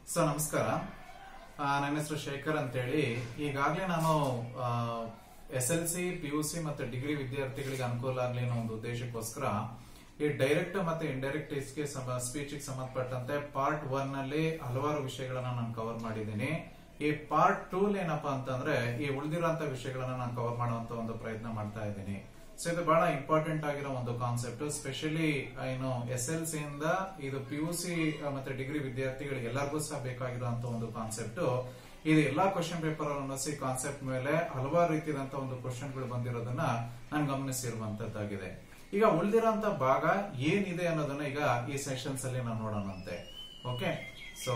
sir ನಮಸ್ಕಾರ ಆ, ನನ್ನ ಹೆಸರು ಶೇಖರ್ ಅಂತೇಳಿ ಈಗಾಗಲೇ ನಾನು S L C P U C ಮತ್ತೆ ಡಿಗ್ರಿ ವಿದ್ಯಾರ್ಥಿಗಳಿಗೆ ಅನುಕೂಲ ಆಗಲಿ ಅನ್ನೋ ಒಂದು ಉದ್ದೇಶಕ್ಕೋಸ್ಕರ ಈ ಡೈರೆಕ್ಟ್ ಮತ್ತೆ ಇಂಡೈರೆಕ್ಟ್ ಗೆ ಸ್ಪೀಚ್ ಸಂಬಂಧಪಟ್ಟಂತೆ ಪಾರ್ಟ್ ಒನ್ ನಲ್ಲಿ ಹಲವಾರು ವಿಷಯಗಳನ್ನ ನಾನು ಕವರ್ ಮಾಡಿದ್ದೀನಿ ಈ ಪಾರ್ಟ್ ಟೂ ಏನಪ್ಪಾ ಅಂತಂದ್ರೆ ಈ ಉಳಿದಿರೋಂತ ವಿಷಯಗಳನ್ನ ನಾನು ಕವರ್ ಮಾಡುವಂತ ಒಂದು ಪ್ರಯತ್ನ ಮಾಡ್ತಾ ಇದ್ದೀನಿ ಸೊ ಇದು ಬಹಳ ಇಂಪಾರ್ಟೆಂಟ್ ಆಗಿರೋ ಒಂದು ಕಾನ್ಸೆಪ್ಟ್ ಸ್ಪೆಷಲಿ ಏನು ಎಸ್ ಎಲ್ ಸಿ ಇಂದ ಇದು ಪಿ ಯು ಸಿ ಮತ್ತೆ ಡಿಗ್ರಿ ವಿದ್ಯಾರ್ಥಿಗಳಿಗೆ ಎಲ್ಲರಿಗೂ ಸಹ ಬೇಕಾಗಿರುವಂತ ಒಂದು ಕಾನ್ಸೆಪ್ಟ್ ಇದು ಎಲ್ಲಾ ಕ್ವಶನ್ ಪೇಪರ್ ಅನ್ನಿಸಿ ಕಾನ್ಸೆಪ್ಟ್ ಮೇಲೆ ಹಲವಾರು ರೀತಿಯಾದಂತ ಒಂದು ಕ್ವಶನ್ಗಳು ಬಂದಿರೋದನ್ನ ನಾನು ಗಮನಿಸಿರುವಂತದ್ದಾಗಿದೆ ಈಗ ಉಳಿದಿರೋಂತ ಭಾಗ ಏನಿದೆ ಅನ್ನೋದನ್ನ ಈಗ ಈ ಸೆಷನ್ಸ್ ಅಲ್ಲಿ ನಾವು ನೋಡೋಣಂತೆ ಓಕೆ ಸೊ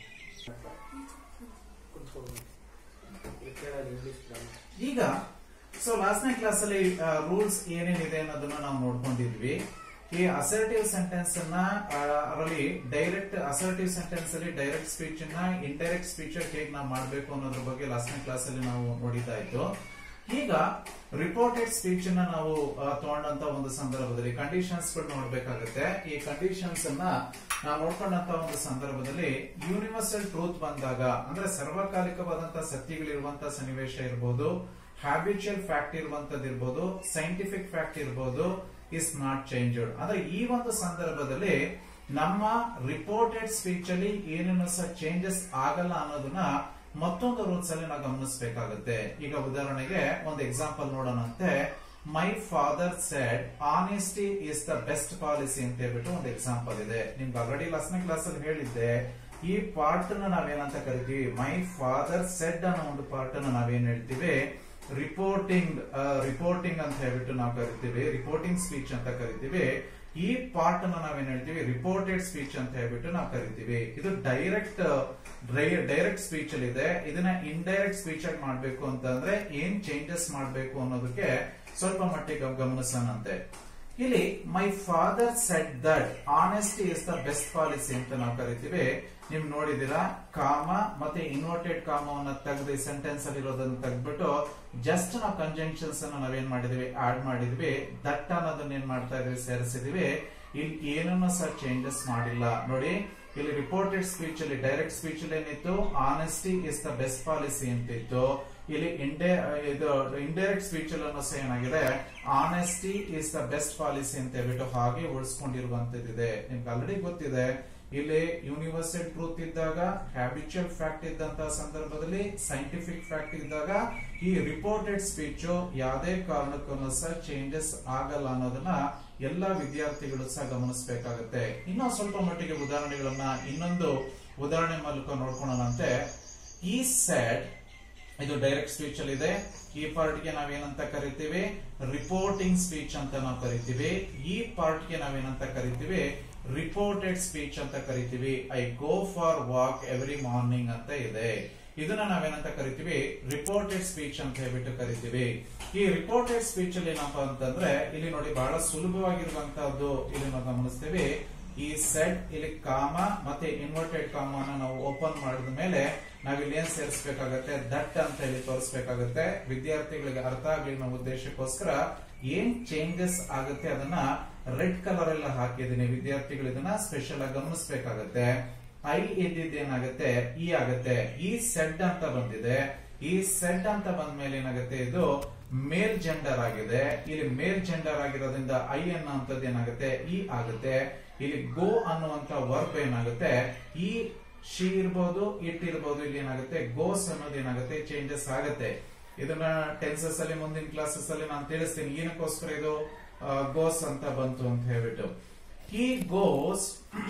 ಈಗ ಸೊ ಲಾಸ್ಟ್ನೇ ಕ್ಲಾಸ್ ಅಲ್ಲಿ ರೂಲ್ಸ್ ಏನೇನಿದೆ ಅನ್ನೋದನ್ನ ನಾವು ನೋಡ್ಕೊಂಡಿದ್ವಿ ಈ ಅಸರ್ಟಿವ್ ಸೆಂಟೆನ್ಸ್ ಅನ್ನ ಆ, ಅದರಲ್ಲಿ ಡೈರೆಕ್ಟ್ ಅಸರ್ಟಿವ್ ಸೆಂಟೆನ್ಸ್ ಅಲ್ಲಿ ಡೈರೆಕ್ಟ್ ಸ್ಪೀಚ್ ಅನ್ನ ಇಂಡೈರೆಕ್ಟ್ ಸ್ಪೀಚ್ ಹೇಗೆ ನಾವು ಮಾಡಬೇಕು ಅನ್ನೋದ್ರ ಬಗ್ಗೆ ಲಾಸ್ಟ್ನೇ ಕ್ಲಾಸ್ ಅಲ್ಲಿ ನಾವು ನೋಡಿತಾ ಇತ್ತು ಈಗ ರಿಪೋರ್ಟೆಡ್ ಸ್ಪೀಚ್ ಅನ್ನ ನಾವು ಆ, ತಗೊಂಡಂತ ಒಂದು ಸಂದರ್ಭದಲ್ಲಿ ಕಂಡೀಷನ್ಸ್ ಗಳು ನೋಡ್ಬೇಕಾಗುತ್ತೆ ಈ ಕಂಡೀಷನ್ಸ್ ಅನ್ನ ನಾವು ನೋಡ್ಕೊಂಡಂತ ಒಂದು ಸಂದರ್ಭದಲ್ಲಿ ಯೂನಿವರ್ಸಲ್ ಟ್ರೂತ್ ಬಂದಾಗ ಅಂದ್ರೆ ಸರ್ವಕಾಲಿಕವಾದಂತಹ ಸತ್ಯಗಳಿರುವಂತ ಸನ್ನಿವೇಶ ಇರಬಹುದು ಹ್ಯಾಬಿಚುಯಲ್ ಫ್ಯಾಕ್ಟ್ ಇರುವಂತದ್ದು ಇರ್ಬೋದು ಸೈಂಟಿಫಿಕ್ ಫ್ಯಾಕ್ಟ್ ಇರ್ಬೋದು ಇಸ್ ನಾಟ್ ಚೇಂಜ್ಡ್ ಅಂದ್ರೆ ಈ ಒಂದು ಸಂದರ್ಭದಲ್ಲಿ ನಮ್ಮ ರಿಪೋರ್ಟೆಡ್ ಸ್ಪೀಚ್ ಅಲ್ಲಿ ಏನೇನು ಸಹ ಚೇಂಜಸ್ ಆಗಲ್ಲ ಅನ್ನೋದನ್ನ ಮತ್ತೊಂದು ರೂಲ್ಸ್ ಅಲ್ಲಿ ನಾವು ಗಮನಿಸಬೇಕಾಗುತ್ತೆ ಈಗ ಉದಾಹರಣೆಗೆ ಒಂದು ಎಕ್ಸಾಂಪಲ್ ನೋಡೋಣಂತೆ my father said honesty is the best policy ಅಂತ ಹೇಳ್ಬಿಟ್ಟು ಒಂದು ಎಕ್ಸಾಂಪಲ್ ಇದೆ ನಿಮ್ಗೆ ಆಲ್ರೆಡಿ ಲಾಸ್ಟ್ನೇ ಕ್ಲಾಸ್ ಅಲ್ಲಿ ಹೇಳಿದ್ದೆ ಈ ಪಾರ್ಟ್ ನ ನಾವೇನಂತ ಕರಿತೀವಿ ಮೈ ಫಾದರ್ ಸೆಡ್ ಅನ್ನೋ ಒಂದು ಪಾರ್ಟ್ ನ ನಾವೇನ್ ಹೇಳ್ತೀವಿ ರಿಪೋರ್ಟಿಂಗ್ ರಿಪೋರ್ಟಿಂಗ್ ಅಂತ ಹೇಳ್ಬಿಟ್ಟು ನಾವು ಕರಿತೀವಿ ರಿಪೋರ್ಟಿಂಗ್ ಸ್ಪೀಚ್ ಅಂತ ಕರಿತೀವಿ ಈ ಪಾರ್ಟ್ ನ ನಾವೇನ್ ಹೇಳ್ತೀವಿ ರಿಪೋರ್ಟೆಡ್ ಸ್ಪೀಚ್ ಅಂತ ಹೇಳ್ಬಿಟ್ಟು ನಾವು ಕರಿತೀವಿ ಇದು ಡೈರೆಕ್ಟ್ ಡೈರೆಕ್ಟ್ ಸ್ಪೀಚ್ ಅಲ್ಲಿ ಇದೆ ಇದನ್ನ ಇಂಡೈರೆಕ್ಟ್ ಸ್ಪೀಚ್ ಆಗಿ ಮಾಡ್ಬೇಕು ಅಂತಂದ್ರೆ ಏನ್ ಚೇಂಜಸ್ ಮಾಡ್ಬೇಕು ಅನ್ನೋದಕ್ಕೆ ಸ್ವಲ್ಪ ಮಟ್ಟಿಗೆ ಗಮನಿಸೋಣಂತೆ ಇಲ್ಲಿ my father said that honesty is the best policy ಅಂತ ನಾವು ಕರಿತೀವಿ ನೀವು ನೋಡಿದಿರಾ ಕಾಮ ಮತ್ತೆ ಇನ್ವರ್ಟೆಡ್ ಕಾಮವನ್ನ ತೆಗೆದು ಸೆಂಟೆನ್ಸ್ ಅಲ್ಲಿ ಇರೋದನ್ನ ತೆಗೆದ್ಬಿಟ್ಟು ಜಸ್ಟ್ ನಾವು ಕಂಜಂಕ್ಷನ್ಸ್ ಅನ್ನ ನಾವೇನ್ ಮಾಡಿದ್ವಿ ಆಡ್ ಮಾಡಿದ್ವಿ ದಟ್ ಅನ್ನೋದನ್ನ ಏನ್ ಮಾಡ್ತಾ ಇದೀವಿ ಸೇರಿಸಿದೀವಿ ಇಲ್ಲಿ ಏನನ್ನು ಸಹ ಚೇಂಜಸ್ ಮಾಡಿಲ್ಲ ನೋಡಿ ಇಲ್ಲಿ ರಿಪೋರ್ಟೆಡ್ ಸ್ಪೀಚ್ ಅಲ್ಲಿ ಡೈರೆಕ್ಟ್ ಸ್ಪೀಚ್ ಅಲ್ಲಿ ಏನಿತ್ತು honesty is the best policy ಅಂತಿತ್ತು ಇಲ್ಲಿ ಇಂಡೇ ಇದು ಇಂಡೈರೆಕ್ಟ್ ಸ್ಪೀಚ್ ಅಲ್ಲೂ ಸಹ ಏನಾಗಿದೆ honesty is the best policy ಅಂತ ಹೇಳ್ಬಿಟ್ಟು ಹಾಗೆ ಉಳಿಸ್ಕೊಂಡಿರುವಂತದ್ದಿದೆ ನಿಮ್ಗೆ ಆಲ್ರೆಡಿ ಗೊತ್ತಿದೆ ಇಲ್ಲಿ ಯೂನಿವರ್ಸಲ್ ಟ್ರೂತ್ ಇದ್ದಾಗ ಹ್ಯಾಬಿಚುಯಲ್ ಫ್ಯಾಕ್ಟ್ ಇದ್ದಂತಹ ಸಂದರ್ಭದಲ್ಲಿ ಸೈಂಟಿಫಿಕ್ ಫ್ಯಾಕ್ಟ್ ಇದ್ದಾಗ ಈ ರಿಪೋರ್ಟೆಡ್ ಸ್ಪೀಚ್ ಯಾವುದೇ ಕಾರಣಕ್ಕೂ ಸಹ ಚೇಂಜಸ್ ಆಗಲ್ಲ ಅನ್ನೋದನ್ನ ಎಲ್ಲಾ ವಿದ್ಯಾರ್ಥಿಗಳು ಸಹ ಗಮನಿಸಬೇಕಾಗುತ್ತೆ ಇನ್ನೂ ಸ್ವಲ್ಪ ಮಟ್ಟಿಗೆ ಉದಾಹರಣೆಗಳನ್ನ ಇನ್ನೊಂದು ಉದಾಹರಣೆ ಮೂಲಕ ನೋಡ್ಕೊಳ್ಳೋಣಂತೆ ಈ ಸೆಟ್ ಇದು ಡೈರೆಕ್ಟ್ ಸ್ಪೀಚ್ ಅಲ್ಲಿ ಇದೆ ಈ ಪಾರ್ಟ್ ಗೆ ನಾವೇನಂತ ಕರಿತೀವಿ ರಿಪೋರ್ಟಿಂಗ್ ಸ್ಪೀಚ್ ಅಂತ ನಾವು ಕರಿತೀವಿ ಈ ಪಾರ್ಟ್ ಗೆ ನಾವೇನಂತ ಕರಿತೀವಿ ರಿಪೋರ್ಟೆಡ್ ಸ್ಪೀಚ್ ಅಂತ ಕರಿತೀವಿ I go for walk every morning ಅಂತ ಇದೆ ಇದನ್ನ ನಾವೇನಂತ ಕರಿತೀವಿ ರಿಪೋರ್ಟೆಡ್ ಸ್ಪೀಚ್ ಅಂತ ಹೇಳ್ಬಿಟ್ಟು ಕರಿತೀವಿ ಈ ರಿಪೋರ್ಟೆಡ್ ಸ್ಪೀಚ್ ಅಲ್ಲಿ ಏನಪ್ಪಾ ಅಂತಂದ್ರೆ ಇಲ್ಲಿ ನೋಡಿ ಬಹಳ ಸುಲಭವಾಗಿರುವಂತಹದ್ದು ಇಲ್ಲಿ ನಾವು ಗಮನಿಸ್ತೀವಿ ಈ ಸೆಟ್ ಇಲ್ಲಿ ಕಾಮ ಮತ್ತೆ ಇನ್ವರ್ಟೆಡ್ ಕಾಮನ ನಾವು ಓಪನ್ ಮಾಡಿದ ಮೇಲೆ ನಾವ್ ಇಲ್ಲಿ ಏನ್ ಸೇರಿಸಬೇಕಾಗತ್ತೆ ದಟ್ ಅಂತ ಹೇಳಿ ತೋರಿಸಬೇಕಾಗತ್ತೆ ವಿದ್ಯಾರ್ಥಿಗಳಿಗೆ ಅರ್ಥ ಆಗ್ಲಿ ಅನ್ನೋ ಉದ್ದೇಶಕ್ಕೋಸ್ಕರ ಏನ್ ಚೇಂಜಸ್ ಆಗುತ್ತೆ ಅದನ್ನ ರೆಡ್ ಕಲರ್ ಎಲ್ಲ ಹಾಕಿದೀನಿ ವಿದ್ಯಾರ್ಥಿಗಳು ಇದನ್ನ ಸ್ಪೆಷಲ್ ಆಗಿ ಗಮನಿಸಬೇಕಾಗತ್ತೆ ಐ ಏನಾಗುತ್ತೆ ಇ ಆಗುತ್ತೆ ಈ ಸೆಡ್ ಅಂತ ಬಂದಿದೆ ಈ ಸೆಡ್ ಅಂತ ಬಂದ ಮೇಲೆ ಏನಾಗುತ್ತೆ ಇದು ಮೇಲ್ ಜೆಂಡರ್ ಆಗಿದೆ ಇಲ್ಲಿ ಮೇಲ್ ಜೆಂಡರ್ ಆಗಿರೋದ್ರಿಂದ ಐ ಅನ್ನುವಂಥದ್ದು ಏನಾಗುತ್ತೆ ಇ ಆಗುತ್ತೆ ಇಲ್ಲಿ ಗೋ ಅನ್ನುವಂತ ವರ್ಬ್ ಏನಾಗುತ್ತೆ ಈ ಶಿ ಇರ್ಬೋದು ಇಟ್ ಇರ್ಬೋದು ಇಲ್ಲಿ ಏನಾಗುತ್ತೆ ಗೋಸ್ ಅನ್ನೋದು ಏನಾಗುತ್ತೆ ಚೇಂಜಸ್ ಆಗುತ್ತೆ ಇದನ್ನ ಟೆನ್ಸಸ್ ಅಲ್ಲಿ ಮುಂದಿನ ಕ್ಲಾಸಸ್ ಅಲ್ಲಿ ನಾನು ತಿಳಿಸ್ತೀನಿ ಏನಕ್ಕೋಸ್ಕರ ಇದು ಗೋಸ್ ಅಂತ ಬಂತು ಅಂತ ಹೇಳ್ಬಿಟ್ಟು he goes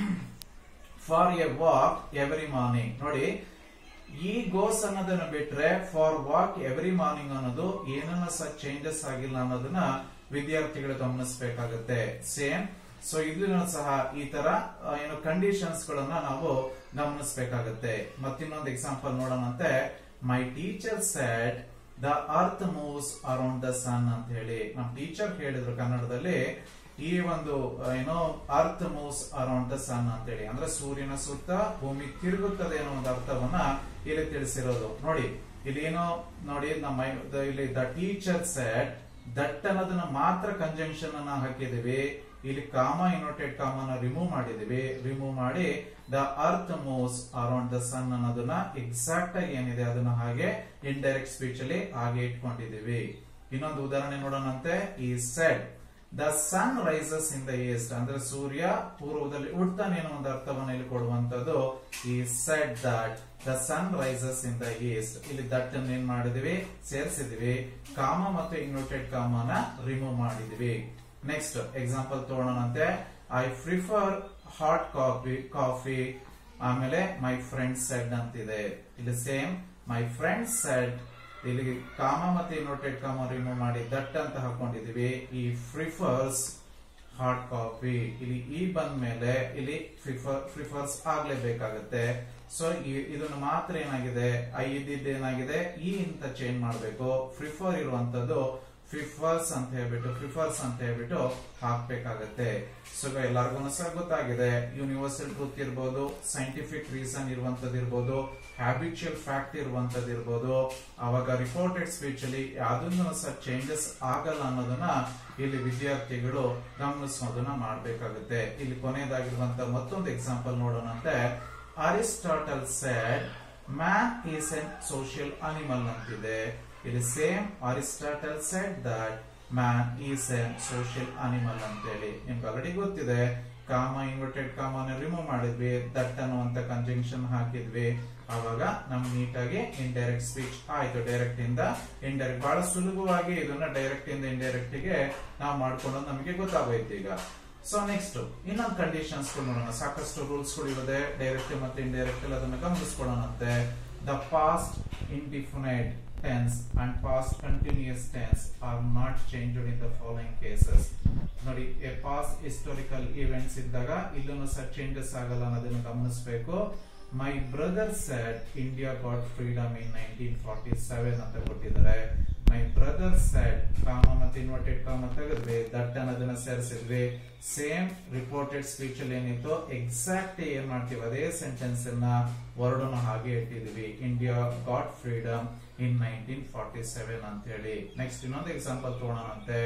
for a walk every morning ನೋಡಿ ಈ ಗೋಸ್ ಅನ್ನೋದನ್ನ ಬಿಟ್ರೆ ಫಾರ್ ವಾಕ್ ಎವ್ರಿ ಮಾರ್ನಿಂಗ್ ಅನ್ನೋದು ಏನನ್ನ ಸಹ ಚೇಂಜಸ್ ಆಗಿಲ್ಲ ಅನ್ನೋದನ್ನ ವಿದ್ಯಾರ್ಥಿಗಳು ಗಮನಿಸಬೇಕಾಗುತ್ತೆ ಸೇಮ್ ಸೊ ಇದನ್ನು ಸಹ ಈ ತರ ಆ, ಏನು ಕಂಡೀಷನ್ಸ್ ಗಳನ್ನ ನಾವು ಗಮನಿಸಬೇಕಾಗುತ್ತೆ ಮತ್ತಿನ್ನೊಂದು ಎಕ್ಸಾಂಪಲ್ ನೋಡೋಣಂತೆ my teacher said the earth moves around the sun ಅಂತ ಹೇಳಿ ನಮ್ ಟೀಚರ್ ಹೇಳಿದ್ರು ಕನ್ನಡದಲ್ಲಿ ಈ ಒಂದು ಆ, ಏನೋ earth moves around the sun ಅಂತ ಹೇಳಿ ಅಂದ್ರೆ ಸೂರ್ಯನ ಸುತ್ತ ಭೂಮಿ ತಿರುಗುತ್ತದೆ ಅನ್ನೋ ಒಂದು ಅರ್ಥವನ್ನ ಇಲ್ಲಿ ತಿಳಿಸಿರೋದು ನೋಡಿ ಇಲ್ಲಿ ಏನೋ ನೋಡಿ ನಮ್ಮ ದ- ಇಲ್ಲಿ ದ ಟೀಚರ್ ಸೆಟ್ ದಟ್ ಅನ್ನೋದನ್ನ ಮಾತ್ರ ಕಂಜಂಕ್ಷನ್ ಅನ್ನ ಹಾಕಿದೀವಿ ಇಲ್ಲಿ ಕಾಮ ಇನ್ವರ್ಟೆಡ್ ಕಾಮನ ರಿಮೂವ್ ಮಾಡಿದೀವಿ ರಿಮೂವ್ ಮಾಡಿ the earth moves around the sun ಅನ್ನೋದನ್ನ ಎಕ್ಸಾಕ್ಟ್ ಆಗಿ ಏನಿದೆ ಅದನ್ನ ಹಾಗೆ ಇಂಡೈರೆಕ್ಟ್ ಸ್ಪೀಚ್ ಅಲ್ಲಿ ಹಾಗೆ ಇಟ್ಕೊಂಡಿದೀವಿ ಇನ್ನೊಂದು ಉದಾಹರಣೆ ನೋಡೋಣಂತೆ he said the sun rises in the east ಅಂದ್ರೆ ಸೂರ್ಯ ಪೂರ್ವದಲ್ಲಿ ಹುಡ್ತಾನೆ ಅನ್ನೋ ಒಂದು ಅರ್ಥವನ್ನು ಇಲ್ಲಿ ಕೊಡುವಂತದ್ದು he said that the sun rises in the east ಇಲ್ಲಿ ದಟ್ ಅನ್ನು ಏನ್ ಮಾಡಿದೀವಿ ಸೇರಿಸಿದೀವಿ ಕಾಮ ಮತ್ತು ಇನ್ವರ್ಟೆಡ್ ಕಾಮನ ರಿಮೂವ್ ಮಾಡಿದೀವಿ ನೆಕ್ಸ್ಟ್ ಎಕ್ಸಾಂಪಲ್ ತಗೊಳ್ಳೋಣಂತೆ I prefer hot coffee coffee ಆಮೇಲೆ ಮೈ ಫ್ರೆಂಡ್ ಸೆಡ್ ಅಂತಿದೆ ಇಲ್ಲಿ ಸೇಮ್ ಮೈ ಫ್ರೆಂಡ್ ಸೆಡ್ ಇಲ್ಲಿ ಕಾಮ ಮತ್ತೆ ಇನ್ವರ್ಟೆಡ್ ಕಾಮ ರಿಮೂವ್ ಮಾಡಿ ದಟ್ ಅಂತ ಹಾಕೊಂಡಿದೀವಿ ಈ ಪ್ರಿಫರ್ಸ್ ಹಾಟ್ ಕಾಫಿ ಇಲ್ಲಿ ಈ ಬಂದ ಮೇಲೆ ಇಲ್ಲಿ ಪ್ರಿಫರ್ಸ್ ಆಗ್ಲೇಬೇಕಾಗತ್ತೆ ಸೊ ಇದನ್ನು ಮಾತ್ರ ಏನಾಗಿದೆ ಐ ಇದ್ದಿದ್ದು ಏನಾಗಿದೆ ಈ ಅಂತ ಚೇಂಜ್ ಮಾಡಬೇಕು ಪ್ರಿಫರ್ ಇರುವಂತದ್ದು ಪ್ರಿಫರ್ಸ್ ಅಂತ ಹೇಳ್ಬಿಟ್ಟು ಪ್ರಿಫರ್ಸ್ ಅಂತ ಹೇಳ್ಬಿಟ್ಟು ಹಾಕ್ಬೇಕಾಗತ್ತೆ ಸೊ ಎಲ್ಲರಿಗೂ ಸಹ ಗೊತ್ತಾಗಿದೆ ಯೂನಿವರ್ಸಲ್ ಟ್ರೂತ್ ಇರ್ಬೋದು ಸೈಂಟಿಫಿಕ್ ರೀಸನ್ ಇರುವಂತದ್ದು ಇರ್ಬೋದು ಹ್ಯಾಬಿಚುಯಲ್ ಫ್ಯಾಕ್ಟ್ ಇರುವಂತದ್ದು ಇರ್ಬೋದು ಅವಾಗ ರಿಪೋರ್ಟೆಡ್ ಸ್ಪೀಚ್ ಅಲ್ಲಿ ಯಾವ್ದನ್ನು ಸಹ ಚೇಂಜಸ್ ಆಗಲ್ಲ ಅನ್ನೋದನ್ನ ಇಲ್ಲಿ ವಿದ್ಯಾರ್ಥಿಗಳು ಗಮನಿಸೋದನ್ನ ಮಾಡಬೇಕಾಗುತ್ತೆ ಇಲ್ಲಿ ಕೊನೆಯದಾಗಿರುವಂತ ಮತ್ತೊಂದು ಎಕ್ಸಾಂಪಲ್ ನೋಡೋಣಂತೆ Aristotle said man is an social animal ಅಂತಿದೆ ಇಲ್ಲಿ same Aristotle said that man is an social animal ಅಂತೇಳಿ ನಿಮ್ಗೆ ಆಲ್ರೆಡಿ ಗೊತ್ತಿದೆ ಕಾಮ ಇನ್ವರ್ಟೆಡ್ ಕಾಮನ ರಿಮೂವ್ ಮಾಡಿದ್ವಿ ದಟ್ ಅನ್ನುವಂತ ಕಂಜಂಕ್ಷನ್ ಹಾಕಿದ್ವಿ ಅವಾಗ ನಮ್ ನೀಟಾಗಿ ಇಂಡೈರೆಕ್ಟ್ ಸ್ಪೀಚ್ ಆಯ್ತು ಡೈರೆಕ್ಟ್ ಇಂದ ಇಂಡೈರೆಕ್ಟ್ ಬಹಳ ಸುಲಭವಾಗಿ ಇದನ್ನ ಡೈರೆಕ್ಟ್ ಇಂದ ಇಂಡೈರೆಕ್ಟ್ ಗೆ ನಾವು ಮಾಡ್ಕೊಂಡು ನಮಗೆ ಗೊತ್ತಾಗೋಯ್ತು ಈಗ ಸೊ ನೆಕ್ಸ್ಟ್ ಇನ್ನೊಂದು ಕಂಡೀಷನ್ಸ್ ನೋಡೋಣ ಸಾಕಷ್ಟು ರೂಲ್ಸ್ ಗಳು ಇರುತ್ತೆ ಡೈರೆಕ್ಟ್ ಮತ್ತೆ ಇಂಡೈರೆಕ್ಟ್ ಅದನ್ನ ಗಮನಿಸ್ಕೊಳ್ಳೋಣಂತೆ the past indefinite tense and past continuous tense are not changed in the following cases ನೋಡಿ ಎ ಪಾಸ್ಟ್ ಹಿಸ್ಟೋರಿಕಲ್ ಇವೆಂಟ್ಸ್ ಇದ್ದಾಗ ಇಲ್ಲೂ ಸಹ ಚೇಂಜಸ್ ಆಗಲ್ಲ ಅನ್ನೋದನ್ನ ಗಮನಿಸಬೇಕು my brother said India got freedom in nineteen forty seven ಅಂತ ಕೊಟ್ಟಿದ್ದಾರೆ ಮೈ ಬ್ರದರ್ ಸೆಡ್ ಕಾಮ ಮತ್ತೆ ಇನ್ವರ್ಟೆಡ್ ಕಾಮ ತೆಗೆದ್ವಿ ದಟ್ ಅನ್ನೋದನ್ನ ಸೇರಿಸಿದ್ವಿ ಸೇಮ್ ರಿಪೋರ್ಟೆಡ್ ಸ್ಪೀಚ್ ಅಲ್ಲಿ ಏನಿತ್ತು ಎಕ್ಸಾಕ್ಟ್ ಏನ್ ಮಾಡ್ತೀವಿ ಅದೇ ಸೆಂಟೆನ್ಸ್ ಅನ್ನ ವರ್ಡ್ ಹಾಗೆ ಇಟ್ಟಿದೀವಿ India got freedom in nineteen forty seven ಅಂತ ಹೇಳಿ ನೆಕ್ಸ್ಟ್ ಇನ್ನೊಂದು ಎಕ್ಸಾಂಪಲ್ ತಗೊಳ್ಳೋಣಂತೆ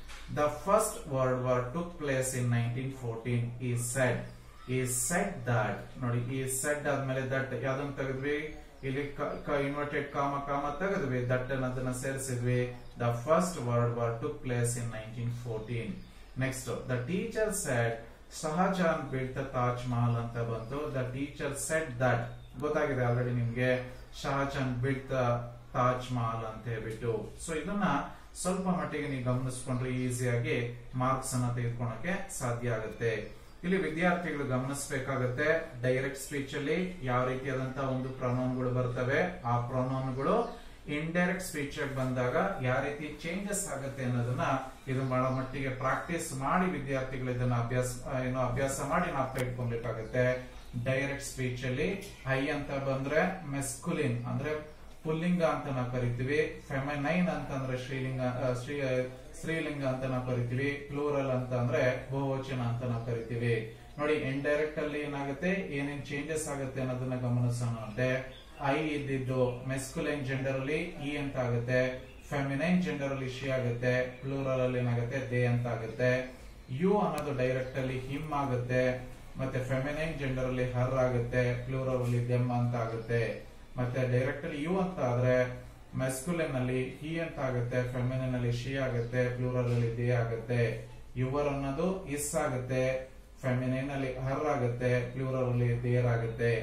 the first world war took place in nineteen fourteen he said he said that ನೋಡಿ ಈ ಸೆಡ್ ಆದ್ಮೇಲೆ ದಟ್ ಯಾವ್ದನ್ನ ತೆಗೆದ್ವಿ ಇಲ್ಲಿ ಇನ್ವರ್ಟೆಡ್ ಕಾಮ ಕಾಮ ತೆಗೆದ್ವಿ ದಟ್ ಅನ್ನೋದನ್ನ ಸೇರಿಸಿದ್ವಿ the first world war took place in nineteen fourteen next the teacher said Shahjahan built the Taj Mahal ಅಂತ ಬಂತು ದ ಟೀಚರ್ ಸೆಟ್ ದಟ್ ಗೊತ್ತಾಗಿದೆ ಆಲ್ರೆಡಿ ನಿಮ್ಗೆ ಶಹಜಾನ್ ಬಿಲ್ಟ್ ದ ತಾಜ್ ಮಹಲ್ ಅಂತ ಹೇಳ್ಬಿಟ್ಟು ಸೊ ಇದನ್ನ ಸ್ವಲ್ಪ ಮಟ್ಟಿಗೆ ನೀವು ಗಮನಿಸ್ಕೊಂಡ್ರೆ ಈಸಿಯಾಗಿ ಮಾರ್ಕ್ಸ್ ಅನ್ನ ತೆಗೆದುಕೊಳ್ಳಕ್ಕೆ ಸಾಧ್ಯ ಆಗುತ್ತೆ ಇಲ್ಲಿ ವಿದ್ಯಾರ್ಥಿಗಳು ಗಮನಿಸಬೇಕಾಗುತ್ತೆ ಡೈರೆಕ್ಟ್ ಸ್ಪೀಚ್ ಅಲ್ಲಿ ಯಾವ ರೀತಿಯಾದಂತಹ ಒಂದು ಪ್ರೊನೌನ್ಗಳು ಬರ್ತವೆ ಆ ಪ್ರೊನೌನ್ಗಳು ಇಂಡೈರೆಕ್ಟ್ ಸ್ಪೀಚ್ ಬಂದಾಗ ಯಾವ ರೀತಿ ಚೇಂಜಸ್ ಆಗುತ್ತೆ ಅನ್ನೋದನ್ನ ಇದು ಬಹಳ ಮಟ್ಟಿಗೆ ಪ್ರಾಕ್ಟೀಸ್ ಮಾಡಿ ವಿದ್ಯಾರ್ಥಿಗಳು ಇದನ್ನ ಅಭ್ಯಾಸ ಏನೋ ಅಭ್ಯಾಸ ಮಾಡಿ ನಾವು ಇಟ್ಕೊಬೇಕಾಗುತ್ತೆ ಡೈರೆಕ್ಟ್ ಸ್ಪೀಚ್ ಅಲ್ಲಿ ಹೈ ಅಂತ ಬಂದ್ರೆ ಮೆಸ್ಕುಲಿನ್ ಅಂದ್ರೆ ಪುಲ್ಲಿಂಗ ಅಂತ ನಾವು ಕರಿತೀವಿ ಫೆಮನೈನ್ ಅಂತಂದ್ರೆ ಶ್ರೀಲಿಂಗ ಶ್ರೀ ಸ್ತ್ರೀಲಿಂಗ ಅಂತ ನಾವು ಕರಿತೀವಿ ಪ್ಲೂರಲ್ ಅಂತ ಅಂದ್ರೆ ಬಹುವಚನ ಅಂತ ನಾವು ಕರಿತೀವಿ ನೋಡಿ ಇಂಡೈರೆಕ್ಟ್ ಅಲ್ಲಿ ಏನಾಗುತ್ತೆ ಏನೇನ್ ಚೇಂಜಸ್ ಆಗುತ್ತೆ ಅನ್ನೋದನ್ನ ಗಮನಿಸೋಣ ಅಂದ್ರೆ ಐ ಇದ್ದಿದ್ದು ಮೆಸ್ಕುಲೈನ್ ಜೆಂಡರ್ ಅಲ್ಲಿ ಇ ಅಂತ ಆಗುತ್ತೆ ಫೆಮಿನೈನ್ ಜೆಂಡರ್ ಅಲ್ಲಿ ಶಿ ಆಗುತ್ತೆ ಪ್ಲೂರಲ್ ಅಲ್ಲಿ ಏನಾಗುತ್ತೆ ದೇ ಅಂತ ಆಗುತ್ತೆ ಯು ಅನ್ನೋದು ಡೈರೆಕ್ಟ್ ಅಲ್ಲಿ ಹಿಮ್ ಆಗುತ್ತೆ ಮತ್ತೆ ಫೆಮಿನೈನ್ ಜೆಂಡರ್ ಅಲ್ಲಿ ಹರ್ ಆಗುತ್ತೆ ಪ್ಲೂರಲ್ ಅಲ್ಲಿ ದೆಮ್ ಅಂತ ಆಗುತ್ತೆ ಮತ್ತೆ ಡೈರೆಕ್ಟ್ ಅಲ್ಲಿ ಯು ಅಂತ ಆದ್ರೆ ಮೆಸ್ಕುಲಿನ್ ಅಲ್ಲಿ ಹಿ ಅಂತ ಆಗುತ್ತೆ ಫೆಮಿನಿನ್ ಅಲ್ಲಿ ಶಿ ಆಗುತ್ತೆ ಪ್ಲೂರಲ್ ಅಲ್ಲಿ ದೇ ಆಗುತ್ತೆ ಯುವರ್ ಅನ್ನೋದು ಇಸ್ ಆಗುತ್ತೆ ಫೆಮಿನೈನ್ ಅಲ್ಲಿ ಹರ್ ಆಗುತ್ತೆ ಪ್ಲೂರಲ್ ಅಲ್ಲಿ ದೇರ್ ಆಗುತ್ತೆ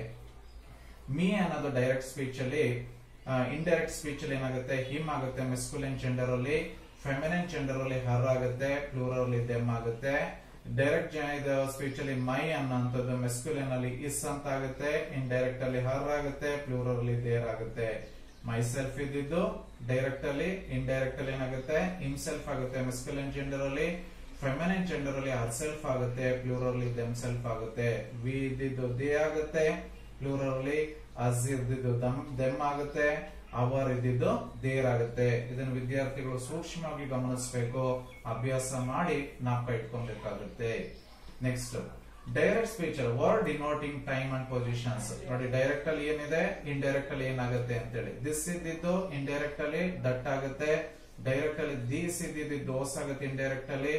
ಮೀ ಅನ್ನೋದು ಡೈರೆಕ್ಟ್ ಸ್ಪೀಚ್ ಅಲ್ಲಿ ಇಂಡೈರೆಕ್ಟ್ ಸ್ಪೀಚ್ ಅಲ್ಲಿ ಏನಾಗುತ್ತೆ ಹಿಮ್ ಆಗುತ್ತೆ ಮೆಸ್ಕುಲಿನ್ ಜೆಂಡರ್ ಅಲ್ಲಿ ಫೆಮಿನೈನ್ ಜೆಂಡರ್ ಅಲ್ಲಿ ಹರ್ ಆಗುತ್ತೆ ಪ್ಲೂರಲ್ ಅಲ್ಲಿ ದೆಮ್ ಆಗುತ್ತೆ ಡೈರೆಕ್ಟ್ ಸ್ಪೀಚ್ ಅಲ್ಲಿ ಮೈ ಅನ್ನೋಂಥದ್ದು ಮೆಸ್ಕ್ಯುಲಿನ್ ಅಲ್ಲಿ ಇಸ್ ಅಂತ ಆಗುತ್ತೆ ಇಂಡೈರೆಕ್ಟ್ ಅಲ್ಲಿ ಹರ್ ಆಗುತ್ತೆ ಪ್ಲೂರಲ್ ಅಲ್ಲಿ ದೇರ್ ಆಗುತ್ತೆ ಮೈ ಸೆಲ್ಫ್ ಇದ್ದಿದ್ದು ಡೈರೆಕ್ಟ್ ಅಲ್ಲಿ ಇಂಡೈರೆಕ್ಟ್ ಅಲ್ಲಿ ಏನಾಗುತ್ತೆ ಇಮ್ ಸೆಲ್ಫ್ ಆಗುತ್ತೆ ಮೆಸ್ಕ್ಯುಲಿನ್ ಜೆಂಡರ್ ಅಲ್ಲಿ ಫೆಮಿನೈನ್ ಜೆಂಡರ್ ಅಲ್ಲಿ ಹರ್ ಸೆಲ್ಫ್ ಆಗುತ್ತೆ ಪ್ಲೂರಲ್ ಅಲ್ಲಿ ದೆಮ್ ಸೆಲ್ಫ್ ಆಗುತ್ತೆ ವಿ ಇದ್ದಿದ್ದು ದೇ ಆಗುತ್ತೆ ಪ್ಲೂರಲ್ ಅಲ್ಲಿ ಅಸ್ ಇದ್ದಿದ್ದು ದಮ್ ದೆಮ್ ಆಗುತ್ತೆ ಅವರ್ ಇದ್ದಿದ್ದು ದೇರ್ ಆಗುತ್ತೆ ಇದನ್ನು ವಿದ್ಯಾರ್ಥಿಗಳು ಸೂಕ್ಷ್ಮವಾಗಿ ಗಮನಿಸಬೇಕು ಅಭ್ಯಾಸ ಮಾಡಿ ನಾಪ ಇಟ್ಕೊಬೇಕಾಗುತ್ತೆ next direct speech word denoting time and positions ನೋಡಿ ಡೈರೆಕ್ಟ್ ಅಲ್ಲಿ ಏನಿದೆ ಇಂಡೈರೆಕ್ಟ್ ಅಲ್ಲಿ ಏನಾಗುತ್ತೆ ಅಂತೇಳಿ ದಿಸ್ ಇದ್ದಿದ್ದು ಇಂಡೈರೆಕ್ಟ್ ಅಲ್ಲಿ ದಟ್ ಆಗುತ್ತೆ ಡೈರೆಕ್ಟ್ ಅಲ್ಲಿ ದೀಸ್ ಇದ್ದಿದ್ದು ದೋಸ್ ಆಗುತ್ತೆ ಇಂಡೈರೆಕ್ಟ್ ಅಲ್ಲಿ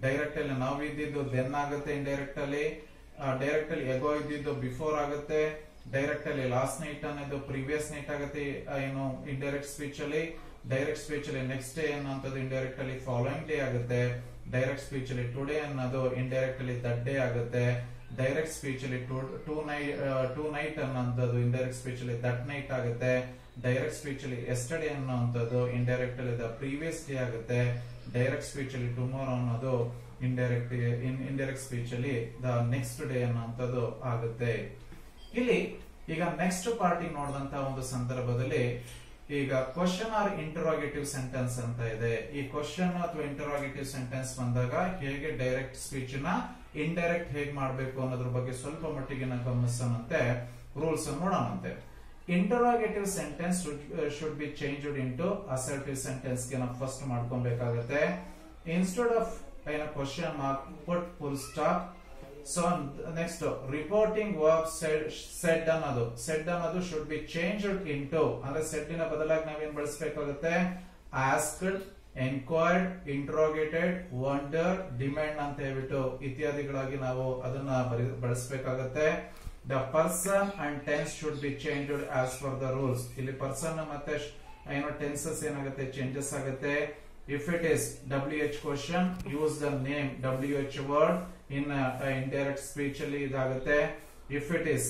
ಡೈರೆಕ್ಟ್ ಅಲ್ಲಿ ನಾವು ಇದ್ದಿದ್ದು ದೆನ್ ಆಗುತ್ತೆ ಇಂಡೈರೆಕ್ಟ್ ಅಲ್ಲಿ ಡೈರೆಕ್ಟ್ ಅಲ್ಲಿ ಎಗೋ ಇದ್ದಿದ್ದು ಬಿಫೋರ್ ಆಗುತ್ತೆ ಡೈರೆಕ್ಟ್ ಅಲ್ಲಿ ಲಾಸ್ಟ್ ನೈಟ್ ಅನ್ನೋದು ಪ್ರೀವಿಯಸ್ ನೈಟ್ ಆಗುತ್ತೆ ಆ, ಏನು ಇಂಡೈರೆಕ್ಟ್ ಸ್ಪೀಚ್ ಅಲ್ಲಿ ಡೈರೆಕ್ಟ್ ಸ್ಪೀಚ್ ಅಲ್ಲಿ ನೆಕ್ಸ್ಟ್ ಡೇ ಅನ್ನೋಂಥದ್ದು ಇಂಡೈರೆಕ್ಟ್ ಅಲ್ಲಿ ಫಾಲೋಯಿಂಗ್ ಡೇ ಆಗುತ್ತೆ ಡೈರೆಕ್ಟ್ ಸ್ಪೀಚ್ ಅಲ್ಲಿ ಟುಡೇ ಅನ್ನೋದು ಇಂಡೈರೆಕ್ಟ್ ಅಲ್ಲಿ ದಟ್ ಡೇ ಆಗುತ್ತೆ ಡೈರೆಕ್ಟ್ ಸ್ಪೀಚ್ ಅಲ್ಲಿ ಟೂ ನೈಟ್ ಟೂ ನೈಟ್ ಅನ್ನೋಂಥದ್ದು ಇಂಡೈರೆಕ್ಟ್ ಸ್ಪೀಚ್ ಅಲ್ಲಿ ದಟ್ ನೈಟ್ ಆಗುತ್ತೆ ಡೈರೆಕ್ಟ್ ಸ್ಪೀಚ್ ಅಲ್ಲಿ ಎಸ್ಟರ್ಡೇ ಅನ್ನೋಂಥದ್ದು ಇಂಡೈರೆಕ್ಟ್ ಅಲ್ಲಿ ದ ಪ್ರೀವಿಯಸ್ ಡೇ ಆಗುತ್ತೆ ಡೈರೆಕ್ಟ್ ಸ್ಪೀಚ್ ಅಲ್ಲಿ ಟುಮಾರೋ ಅನ್ನೋದು ಇಂಡೈರೆಕ್ಟ್ ಇಂಡೈರೆಕ್ಟ್ ಸ್ಪೀಚ್ ಅಲ್ಲಿ ದ ನೆಕ್ಸ್ಟ್ ಡೇ ಅನ್ನೋಂಥದ್ದು ಆಗುತ್ತೆ ಇಲ್ಲಿ ಈಗ ನೆಕ್ಸ್ಟ್ ಪಾರ್ಟಿ ನೋಡಿದಂತ ಒಂದು ಸಂದರ್ಭದಲ್ಲಿ ಈಗ ಕ್ವಶನ್ ಆರ್ ಇಂಟರೋಗೇಟಿವ್ ಸೆಂಟೆನ್ಸ್ ಅಂತ ಇದೆ ಈ ಕ್ವಶನ್ ಅಥವಾ ಇಂಟರೋಗೇಟಿವ್ ಸೆಂಟೆನ್ಸ್ ಬಂದಾಗ ಹೇಗೆ ಡೈರೆಕ್ಟ್ ಸ್ಪೀಚ್ ನ ಇಂಡೈರೆಕ್ಟ್ ಹೇಗೆ ಮಾಡಬೇಕು ಅನ್ನೋದ್ರ ಬಗ್ಗೆ ಸ್ವಲ್ಪ ಮಟ್ಟಿಗೆ ನಾವು ಗಮನಿಸೋಣಂತೆ ರೂಲ್ಸ್ ನೋಡೋಣಂತೆ interrogative sentence should be changed into assertive sentence ಗೆ ನಾವು ಫಸ್ಟ್ ಮಾಡ್ಕೊಬೇಕಾಗುತ್ತೆ ಇನ್ಸ್ಟೆಡ್ ಆಫ್ ಏನ question mark put full stop so next reporting verb said ಅನ್ನೋದು ಸೆಡ್ ಅನ್ನೋದು ಶುಡ್ ಬಿ ಚೇಂಜ್ಡ್ ಇಂಟು ಅಂದ್ರೆ ಸೆಡ್ ನ ಬದಲಾಗಿ ನಾವೇನ್ ಬಳಸಬೇಕಾಗುತ್ತೆ asked enquired interrogated wonder demand ಅಂತ ಹೇಳ್ಬಿಟ್ಟು ಇತ್ಯಾದಿಗಳಾಗಿ ನಾವು ಅದನ್ನ ಬರಿ- ಬಳಸಬೇಕಾಗುತ್ತೆ the person and tense should be changed as per the rules ಇಲ್ಲಿ ಪರ್ಸನ್ ಮತ್ತೆ sh- ಏನೋ ಟೆನ್ಸಸ್ ಏನಾಗುತ್ತೆ ಚೇಂಜಸ್ ಆಗುತ್ತೆ if it is W H question use the name W H word in indirect speech ಅಲ್ಲಿ ಇದಾಗುತ್ತೆ if it is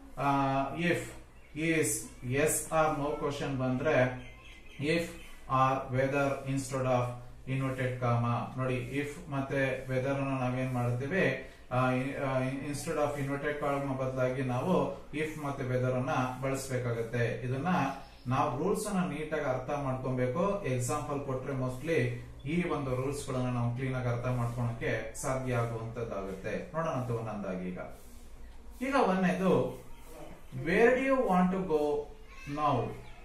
if is yes or no question ಬಂದ್ರೆ if or whether instead of inverted comma ನೋಡಿ if ಮತ್ತೆ weather ಅನ್ನ ನಾವೇನ್ ಮಾಡ್ತೀವಿ instead of inverted ಕಾಮ ಬದಲಾಗಿ ನಾವು ಇಫ್ ಮತ್ತೆ ವೆದರ್ ಅನ್ನ ಬಳಸಬೇಕಾಗತ್ತೆ ಇದನ್ನ ನಾವು ರೂಲ್ಸ್ ಅನ್ನ ನೀಟಾಗಿ ಅರ್ಥ ಮಾಡ್ಕೊಬೇಕು ಎಕ್ಸಾಂಪಲ್ ಕೊಟ್ರೆ ಮೋಸ್ಟ್ಲಿ ಈ ಒಂದು ರೂಲ್ಸ್ ಗಳನ್ನ ನಾವು ಕ್ಲೀನ್ ಆಗಿ ಅರ್ಥ ಮಾಡ್ಕೊಳಕ್ಕೆ ಸಾಧ್ಯ ಆಗುವಂತದ್ದಾಗುತ್ತೆ ನೋಡೋಣ ಅಂತ ಒಂದೊಂದಾಗಿ ಈಗ ಈಗ ಒಂದನೇದು where do you want to go now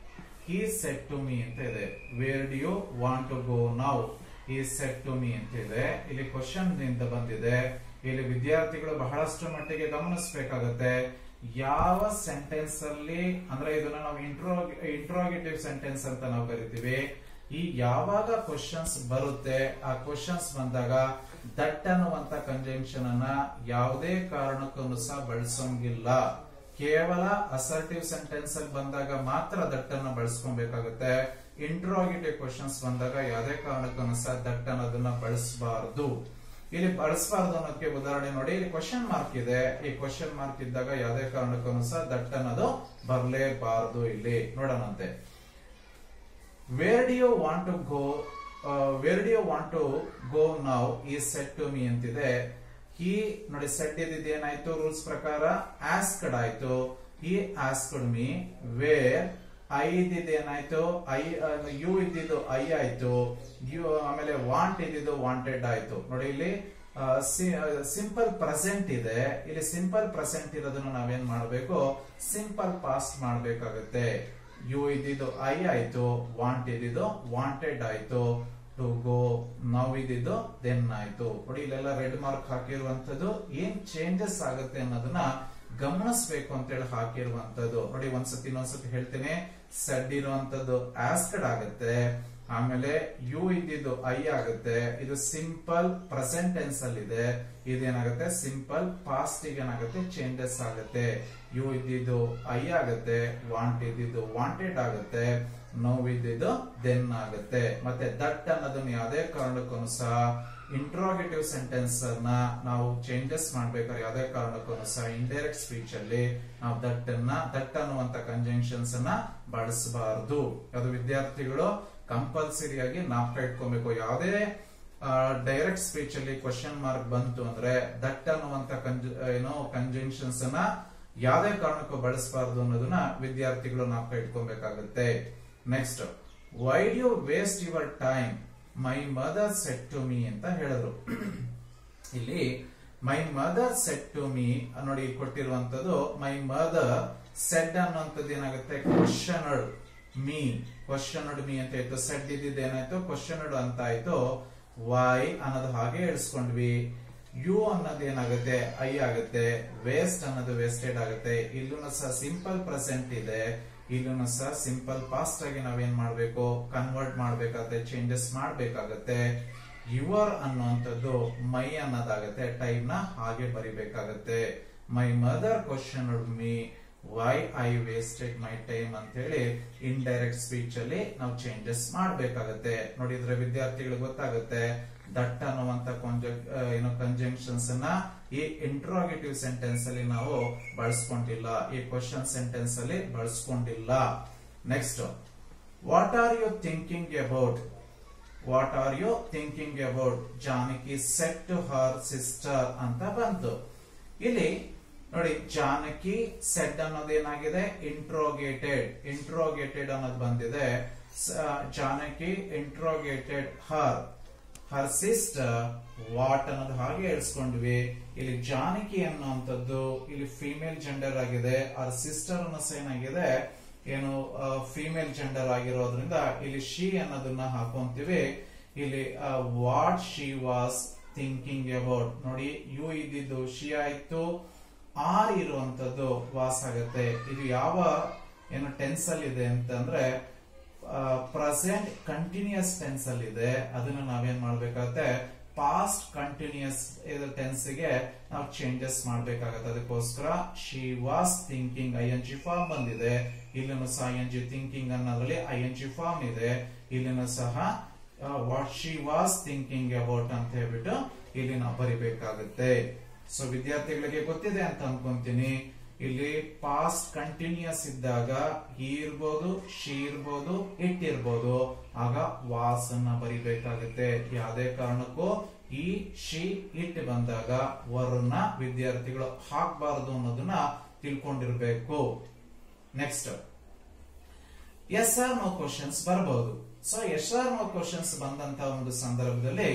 he said to me ಅಂತ ಇದೆ where do you want to go now he said to me ಅಂತ ಇದೆ ಇಲ್ಲಿ ಕ್ವಶನ್ ನಿಂದ ಬಂದಿದೆ ಇಲ್ಲಿ ವಿದ್ಯಾರ್ಥಿಗಳು ಬಹಳಷ್ಟು ಮಟ್ಟಿಗೆ ಗಮನಿಸಬೇಕಾಗುತ್ತೆ ಯಾವ ಸೆಂಟೆನ್ಸ್ ಅಲ್ಲಿ ಅಂದ್ರೆ ಇದನ್ನ ನಾವು ಇಂಟ್ರೋ ಇಂಟ್ರೋಗೇಟಿವ್ ಸೆಂಟೆನ್ಸ್ ಅಂತ ನಾವು ಕರಿತೀವಿ ಈ ಯಾವಾಗ ಕ್ವಶನ್ಸ್ ಬರುತ್ತೆ ಆ ಕ್ವಶನ್ಸ್ ಬಂದಾಗ ದಟ್ ಅನ್ನುವಂತ ಕಂಜಂಕ್ಷನ್ ಅನ್ನ ಯಾವುದೇ ಕಾರಣಕ್ಕೂ ಸಹ ಬಳಸೋಂಗಿಲ್ಲ ಕೇವಲ ಅಸರ್ಟಿವ್ ಸೆಂಟೆನ್ಸ್ ಅಲ್ಲಿ ಬಂದಾಗ ಮಾತ್ರ ದಟ್ ಅನ್ನ ಬಳಸ್ಕೊಬೇಕಾಗುತ್ತೆ ಇಂಟ್ರೋಗೇಟಿವ್ ಕ್ವಶನ್ಸ್ ಬಂದಾಗ ಯಾವುದೇ ಕಾರಣಕ್ಕೂ ಸಹ ದಟ್ ಅನ್ನೋದನ್ನ ಬಳಸಬಾರದು ಇಲ್ಲಿ ಬಳಸಬಾರದು ಅನ್ನೋದಕ್ಕೆ ಉದಾಹರಣೆ ನೋಡಿ ಇಲ್ಲಿ ಕ್ವಶನ್ ಮಾರ್ಕ್ ಇದೆ ಈ ಕ್ವಶನ್ ಮಾರ್ಕ್ ಇದ್ದಾಗ ಯಾವುದೇ ಕಾರಣಕ್ಕೂ ಸಹ ದಟ್ ಅನ್ನೋದು ಬರಲೇಬಾರದು ಇಲ್ಲಿ ನೋಡೋಣಂತೆ where do you want to go where do you want to go now he said to me ಅಂತಿದೆ ಈ ನೋಡಿ ಸೆಟ್ ಇದ್ದಿದ್ದು ಏನಾಯ್ತು ರೂಲ್ಸ್ ಪ್ರಕಾರ ಆಸ್ಕಡ್ ಆಯ್ತು ಈ ಆಸ್ಕಡ್ ಮೀ ವೇರ್ ಐ ಇದ್ದಿದ್ದು ಏನಾಯ್ತು ಐ ಯು ಇದ್ದಿದ್ದು ಐ ಆಯ್ತು ಯು ಆಮೇಲೆ ವಾಂಟ್ ಇದ್ದಿದ್ದು ವಾಂಟೆಡ್ ಆಯ್ತು ನೋಡಿ ಇಲ್ಲಿ ಸಿಂಪಲ್ ಪ್ರೆಸೆಂಟ್ ಇದೆ ಇಲ್ಲಿ ಸಿಂಪಲ್ ಪ್ರೆಸೆಂಟ್ ಇರೋದನ್ನ ನಾವೇನ್ ಮಾಡಬೇಕು ಸಿಂಪಲ್ ಪಾಸ್ಟ್ ಮಾಡಬೇಕಾಗುತ್ತೆ ಯು ಇದ್ದಿದ್ದು ಐ ಆಯ್ತು ವಾಂಟ್ ಇದ್ದಿದ್ದು ವಾಂಟೆಡ್ ಆಯ್ತು ಟು ಗೋ ನಾವು ಇದ್ದಿದ್ದು ದೆನ್ ಆಯ್ತು ನೋಡಿ ಇಲ್ಲೆಲ್ಲ ರೆಡ್ ಮಾರ್ಕ್ ಹಾಕಿರುವಂತದ್ದು ಏನ್ ಚೇಂಜಸ್ ಆಗುತ್ತೆ ಅನ್ನೋದನ್ನ ಗಮನಿಸಬೇಕು ಅಂತ ಹೇಳಿ ಹಾಕಿರುವಂತದ್ದು ನೋಡಿ ಒಂದ್ಸತಿ ಇನ್ನೊಂದ್ಸತಿ ಹೇಳ್ತೀನಿ ಸೆಡ್ ಇರುವಂತದ್ದು ಆಸ್ಕಡ್ ಆಗುತ್ತೆ ಆಮೇಲೆ ಯು ಇದ್ದಿದ್ದು ಐ ಆಗುತ್ತೆ ಇದು ಸಿಂಪಲ್ ಪ್ರೆಸೆಂಟ್ ಟೆನ್ಸ್ ಅಲ್ಲಿ ಇದೆ ಇದೇನಾಗುತ್ತೆ ಸಿಂಪಲ್ ಪಾಸ್ಟ್ ಏನಾಗುತ್ತೆ ಚೇಂಜಸ್ ಆಗುತ್ತೆ ಯು ಇದ್ದಿದ್ದು ಐ ಆಗುತ್ತೆ ವಾಂಟ್ ಇದ್ದಿದ್ದು ವಾಂಟೆಡ್ ಆಗುತ್ತೆ ನೋವು ಇದ್ದಿದ್ದು ದೆನ್ ಆಗುತ್ತೆ ಮತ್ತೆ ದಟ್ ಅನ್ನೋದನ್ನ ಯಾವುದೇ ಕಾರಣಕ್ಕೂ ಸಹ ಇಂಟ್ರೋಗೇಟಿವ್ ಸೆಂಟೆನ್ಸ್ ಅನ್ನ ನಾವು ಚೇಂಜಸ್ ಮಾಡ್ಬೇಕಾದ್ರೆ ಯಾವುದೇ ಕಾರಣಕ್ಕೂ ಸಹ ಇಂಡೈರೆಕ್ಟ್ ಸ್ಪೀಚ್ ಅಲ್ಲಿ ನಾವು ದಟ್ ಅನ್ನ ದಟ್ ಅನ್ನುವಂತ ಕಂಜಂಕ್ಷನ್ಸ್ ಅನ್ನ ಬಳಸಬಾರದು ಅದು ವಿದ್ಯಾರ್ಥಿಗಳು ಕಂಪಲ್ಸರಿ ಆಗಿ ನಾಪ್ಕ ಇಟ್ಕೊಬೇಕು ಯಾವುದೇ ಡೈರೆಕ್ಟ್ ಸ್ಪೀಚ್ ಅಲ್ಲಿ ಕ್ವಶನ್ ಮಾರ್ಕ್ ಬಂತು ಅಂದ್ರೆ ದಟ್ ಅನ್ನುವಂತ ಏನೋ ಕಂಜಂಕ್ಷನ್ಸ್ ಅನ್ನ ಯಾವುದೇ ಕಾರಣಕ್ಕೂ ಬಳಸಬಾರದು ಅನ್ನೋದನ್ನ ವಿದ್ಯಾರ್ಥಿಗಳು ನಾಪ್ಕ ಇಟ್ಕೊಬೇಕಾಗುತ್ತೆ next why you waste your time my mother said to me ಅಂತ ಹೇಳಿದ್ರು ಇಲ್ಲಿ my mother said to me ನೋಡಿ ಕೊಟ್ಟಿರುವಂತದ್ದು ಮೈ ಮದರ್ ಸೆಡ್ ಅನ್ನುವಂಥದ್ದು ಏನಾಗುತ್ತೆ ಕ್ವಶನಡ್ ಮೀ ಕ್ವಶನಡ್ ಮೀ ಅಂತ ಇತ್ತು ಸೆಡ್ ಇದ್ದಿದ್ದು ಏನಾಯ್ತು ಕ್ವಶನಡ್ ಅಂತ ಆಯ್ತು ವೈ ಅನ್ನೋದು ಹಾಗೆ ಇಳಿಸ್ಕೊಂಡ್ವಿ ಯು ಅನ್ನೋದು ಏನಾಗುತ್ತೆ ಐ ಆಗುತ್ತೆ ವೇಸ್ಟ್ ಅನ್ನೋದು ವೇಸ್ಟೆಡ್ ಆಗುತ್ತೆ ಇಲ್ಲೂ ಸಹ ಸಿಂಪಲ್ ಪ್ರೆಸೆಂಟ್ ಇದೆ ಇಲ್ಲೂ ಸಹ ಸಿಂಪಲ್ ಪಾಸ್ಟ್ ಆಗಿ ನಾವೇನ್ ಮಾಡ್ಬೇಕು ಕನ್ವರ್ಟ್ ಮಾಡ್ಬೇಕಾಗುತ್ತೆ ಚೇಂಜಸ್ ಮಾಡ್ಬೇಕಾಗತ್ತೆ ಯುವರ್ ಅನ್ನುವಂಥದ್ದು ಮೈ ಅನ್ನೋದಾಗತ್ತೆ ಟೈಮ್ ನ ಹಾಗೆ ಬರಿಬೇಕಾಗತ್ತೆ my mother question me why I wasted my time ಅಂತ ಹೇಳಿ ಇಂಡೈರೆಕ್ಟ್ ಸ್ಪೀಚ್ ಅಲ್ಲಿ ನಾವು ಚೇಂಜಸ್ ಮಾಡಬೇಕಾಗತ್ತೆ ನೋಡಿದ್ರೆ ವಿದ್ಯಾರ್ಥಿಗಳಿಗೆ ಗೊತ್ತಾಗುತ್ತೆ ದಟ್ ಅನ್ನುವಂತ ಏನು ಕಂಜಂಕ್ಷನ್ಸ್ ಅನ್ನ ಈ ಇಂಟ್ರೋಗೇಟಿವ್ ಸೆಂಟೆನ್ಸ್ ಅಲ್ಲಿ ನಾವು ಬಳಸ್ಕೊಂಡಿಲ್ಲ ಈ ಕ್ವಶನ್ ಸೆಂಟೆನ್ಸ್ ಅಲ್ಲಿ ಬಳಸ್ಕೊಂಡಿಲ್ಲ next what are you thinking about what are you thinking about Janaki said to her sister ಅಂತ ಬಂತು ಇಲ್ಲಿ ನೋಡಿ ಜಾನಕಿ ಸೆಡ್ ಅನ್ನೋದು ಏನಾಗಿದೆ ಇಂಟ್ರೋಗೇಟೆಡ್ ಇಂಟ್ರೋಗೇಟೆಡ್ ಅನ್ನೋದು ಬಂದಿದೆ Janaki interrogated her her sister what ಅನ್ನೋದು ಹಾಗೆ ಹೇಳ್ಸ್ಕೊಂಡ್ವಿ ಇಲ್ಲಿ ಜಾನಕಿ ಅನ್ನುವಂಥದ್ದು ಇಲ್ಲಿ ಫಿಮೇಲ್ ಜೆಂಡರ್ ಆಗಿದೆ ಹರ್ ಸಿಸ್ಟರ್ ಅನ್ನೋ ಏನಾಗಿದೆ ಏನು ಫಿಮೇಲ್ ಜೆಂಡರ್ ಆಗಿರೋದ್ರಿಂದ ಇಲ್ಲಿ ಶಿ ಅನ್ನೋದನ್ನ ಹಾಕೊಂತೀವಿ ಇಲ್ಲಿ what she was thinking about ನೋಡಿ ಯು ಇದ್ದಿದ್ದು ಶಿ ಆಯ್ತು ಆರ್ ಇರುವಂತದ್ದು ವಾಸ್ ಆಗುತ್ತೆ ಇದು ಯಾವ ಏನು ಟೆನ್ಸ್ ಅಲ್ಲಿ ಇದೆ ಅಂತಂದ್ರೆ ಪ್ರೆಸೆಂಟ್ ಕಂಟಿನ್ಯೂಸ್ ಟೆನ್ಸ್ ಅಲ್ಲಿ ಇದೆ ಅದನ್ನ ನಾವೇನ್ ಮಾಡ್ಬೇಕಾಗತ್ತೆ ಪಾಸ್ಟ್ ಕಂಟಿನ್ಯೂಸ್ ಟೆನ್ಸ್ ಗೆ ನಾವು ಚೇಂಜಸ್ ಮಾಡ್ಬೇಕಾಗತ್ತೆ ಅದಕ್ಕೋಸ್ಕರ she was thinking I N G form ಬಂದಿದೆ ಇಲ್ಲಿನೂ ಸಹ ಐ ಎನ್ ಜಿ ಥಿಂಕಿಂಗ್ ಅನ್ನೋದ್ರಲ್ಲಿ ಐ ಎನ್ ಜಿ ಫಾರ್ಮ್ ಇದೆ ಇಲ್ಲಿನೂ ಸಹ what she was thinking about ಅಂತ ಹೇಳ್ಬಿಟ್ಟು ಇಲ್ಲಿ ನಾವು ಬರಿಬೇಕಾಗುತ್ತೆ ಸೊ ವಿದ್ಯಾರ್ಥಿಗಳಿಗೆ ಗೊತ್ತಿದೆ ಅಂತ ಅನ್ಕೊಂತೀನಿ ಇಲ್ಲಿ ಪಾಸ್ಟ್ ಕಂಟಿನ್ಯೂಸ್ ಇದ್ದಾಗ ಹಿ ಇರ್ಬೋದು ಶಿ ಇರ್ಬೋದು ಇಟ್ ಇರ್ಬೋದು ಆಗ ವಾಸ್ ಅನ್ನ ಬರಿಬೇಕಾಗುತ್ತೆ ಯಾವುದೇ ಕಾರಣಕ್ಕೂ ಈ ಶಿ ಇಟ್ ಬಂದಾಗ ವರ್ನ ವಿದ್ಯಾರ್ಥಿಗಳು ಹಾಕ್ಬಾರದು ಅನ್ನೋದನ್ನ ತಿಳ್ಕೊಂಡಿರ್ಬೇಕು next yes or no questions ಬರಬಹುದು so yes or no questions ಬಂದಂತ ಒಂದು ಸಂದರ್ಭದಲ್ಲಿ